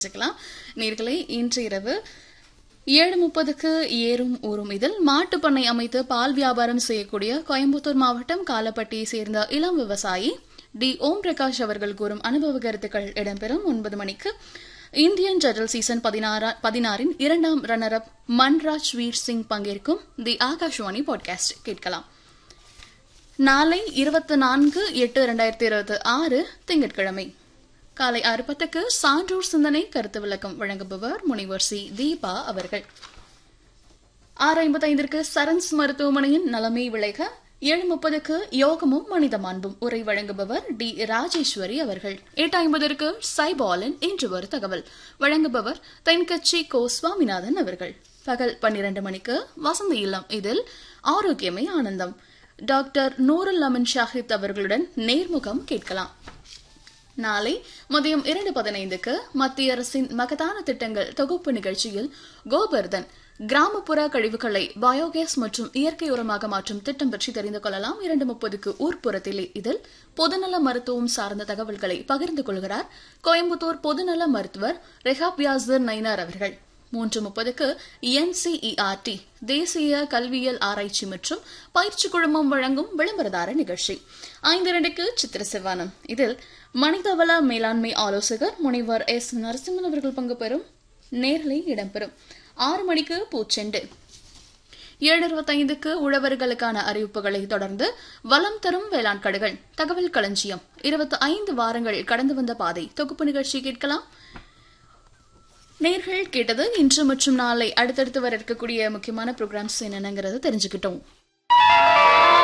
வச்சுக்கலாம் நேர்களை இன்று இரவு ஏழு முப்பதுக்கு ஏறும் ஊரும் இதில் மாட்டுப் பண்ணை அமைத்து பால் வியாபாரம் செய்யக்கூடிய கோயம்புத்தூர் மாவட்டம் காலப்பட்டியை சேர்ந்த இளம் விவசாயி டி ஓம் பிரகாஷ் அவர்கள் கூறும் அனுபவ கருத்துக்கள் இடம்பெறும் ஒன்பது மணிக்கு இந்தியன் ஜெனரல் சீசன் பதினாறா- பதினாறின் இரண்டாம் ரன்னர் அப் மன்ராஜ் வீர் சிங் பங்கேற்கும் தி ஆகாஷ்வாணி பாட்காஸ்ட் கேட்கலாம் நாளை இருபத்தி நான்கு எட்டு இரண்டாயிரத்தி இருபத்தி ஆறு திங்கட்கிழமை காலை ஆறு பத்துக்கு சான்றோர் சிந்தனை கருத்து விளக்கம் வழங்குபவர் முனைவர் சி தீபா அவர்கள் ஆறு ஐம்பத்தைந்திற்கு சரன்ஸ் மருத்துவமனையின் நலமே விளைக ஏழு முப்பதுக்கு யோகமும் மனித மாண்பும் உரை வழங்குபவர் டி ராஜேஸ்வரி அவர்கள் எட்டு ஐம்பதற்கு சைபாலன் இன்று ஒரு தகவல் வழங்குபவர் தென்கட்சி கோ சுவாமிநாதன் அவர்கள் பகல் பன்னிரண்டு மணிக்கு வசந்த இல்லம் இதில் ஆரோக்கியமே ஆனந்தம் டாக்டர் நூருல் அமன் ஷாஹித் அவர்களுடன் நேர்முகம் கேட்கலாம் நாளை மதியம் இரண்டு பதினைந்துக்கு மத்திய அரசின் மகதான திட்டங்கள் தொகுப்பு நிகழ்ச்சியில் கோபர்தன் கிராமப்புற கழிவுகளை பயோகேஸ் மற்றும் இயற்கை உரமாக மாற்றும் திட்டம் பற்றி தெரிந்து கொள்ளலாம் இரண்டு முப்பதுக்கு ஊர்ப்புறத்திலே இதில் பொதுநல மருத்துவம் சார்ந்த தகவல்களை பகிர்ந்து கொள்கிறார் கோயம்புத்தூர் பொதுநல மருத்துவர் ரெஹாப் யாசர் நைனார் அவர்கள் மூன்று முப்பதுக்கு என்சிஇஆர்டி தேசிய கல்வியியல் ஆராய்ச்சி மற்றும் பயிற்சி குழுமம் வழங்கும் விளம்பரதார நிகழ்ச்சி ஐந்து இரண்டுக்கு சித்திர சிவானம் இதில் மனிதவள மேலாண்மை ஆலோசகர் முனைவர் எஸ் நரசிம்மன் அவர்கள் பங்கு பெறும் நேரலை இடம்பெறும் ஆறு மணிக்கு பூச்செண்டு ஏழு இருபத்தைந்துக்கு உழவர்களுக்கான அறிவிப்புகளை தொடர்ந்து வளம் தரும் வேளாண் கடுகள் தகவல் களஞ்சியம் இருபத்தி ஐந்து வாரங்கள் கடந்து வந்த பாதை தொகுப்பு நிகழ்ச்சி கேட்கலாம் நேர்கள் கேட்டது இன்று மற்றும் நாளை அடுத்தடுத்து வர இருக்கக்கூடிய முக்கியமான ப்ரோக்ராம்ஸ் என்னென்னங்கிறத தெரிஞ்சுக்கிட்டோம்